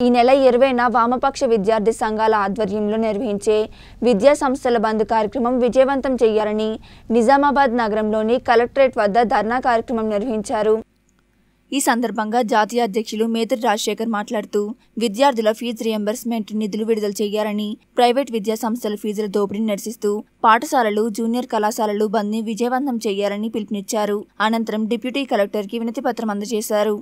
ఈ నెల ఇరవైన వామపక్ష విద్యార్థి సంఘాల ఆధ్వర్యంలో నిర్వహించే విద్యా సంస్థల బంద్ కార్యక్రమం విజయవంతం చేయాలని నిజామాబాద్ నగరంలోని కలెక్టరేట్ వద్ద ధర్నా కార్యక్రమం నిర్వహించారు ఈ సందర్భంగా జాతీయ అధ్యక్షులు మేతిరి రాజశేఖర్ మాట్లాడుతూ విద్యార్థుల ఫీజు రియంబర్స్మెంట్ నిధులు విడుదల చేయాలని ప్రైవేట్ విద్యా సంస్థల ఫీజుల దోపిడీని నిరసిస్తూ పాఠశాలలు జూనియర్ కళాశాలలు బంద్ని విజయవంతం చేయాలని పిలుపునిచ్చారు అనంతరం డిప్యూటీ కలెక్టర్కి వినతి పత్రం అందజేశారు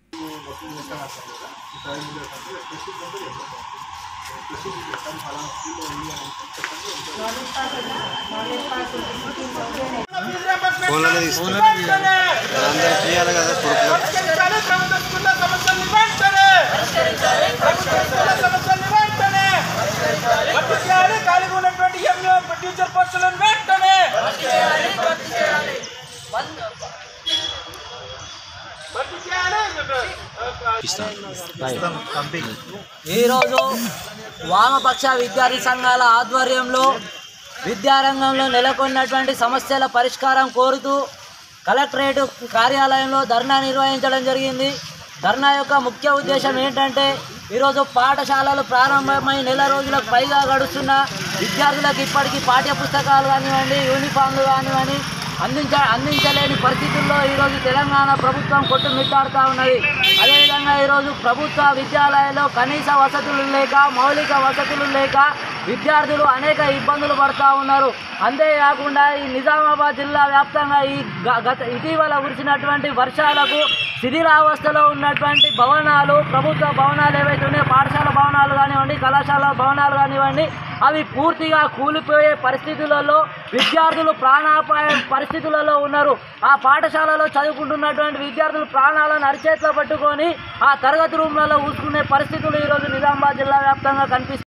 ఫోన్లోనే తీసుకుంటాం అందరికి చేయాలి కదా కొడుకులు పరిష్కరించాలి ప్రభుత్వ స్కూళ్ళ సమస్యల్ని వెంటనే ప్రభుత్వ స్కూళ్ళ సమస్యల్ని వెంటనే భర్తీ చేయాలి ఖాళీగా ఉన్నటువంటి ఎంఏ టీచర్ పోస్టులను వెంటనే భర్తీ చేయాలి ఈరోజు వామపక్ష విద్యార్థి సంఘాల ఆధ్వర్యంలో విద్యారంగంలో నెలకొన్నటువంటి సమస్యల పరిష్కారం కోరుతూ కలెక్టరేట్ కార్యాలయంలో ధర్నా నిర్వహించడం జరిగింది ధర్నా యొక్క ముఖ్య ఉద్దేశం ఏంటంటే ఈరోజు పాఠశాలలు ప్రారంభమై నెల రోజులకు పైగా గడుస్తున్న విద్యార్థులకు ఇప్పటికీ పాఠ్య పుస్తకాలు కానివ్వండి యూనిఫామ్లు కానివ్వండి అందించ అందించలేని పరిస్థితుల్లో ఈరోజు తెలంగాణ ప్రభుత్వం కొట్టుమిట్టాడుతూ ఉన్నది అదేవిధంగా ఈరోజు ప్రభుత్వ విద్యాలయాల్లో కనీస వసతులు లేక మౌలిక వసతులు లేక విద్యార్థులు అనేక ఇబ్బందులు పడుతూ ఉన్నారు అంతేకాకుండా ఈ నిజామాబాద్ జిల్లా వ్యాప్తంగా ఈ గ- గత ఇటీవల కురిసినటువంటి వర్షాలకు శిథిలావస్థలో ఉన్నటువంటి భవనాలు ప్రభుత్వ భవనాలు ఏవైతే ఉన్నాయో పాఠశాల భవనాలు కానివ్వండి కళాశాల భవనాలు కానివ్వండి అవి పూర్తిగా కూలిపోయే పరిస్థితులలో విద్యార్థులు ప్రాణాపాయ పరిస్థితులలో ఉన్నారు ఆ పాఠశాలలో చదువుకుంటున్నటువంటి విద్యార్థులు ప్రాణాలను అరిచేతిలో పట్టుకొని ఆ తరగతి రూమ్లలో ఊసుకునే పరిస్థితులు ఈరోజు నిజామాబాద్ జిల్లా వ్యాప్తంగా కనిపిస్తున్నాయి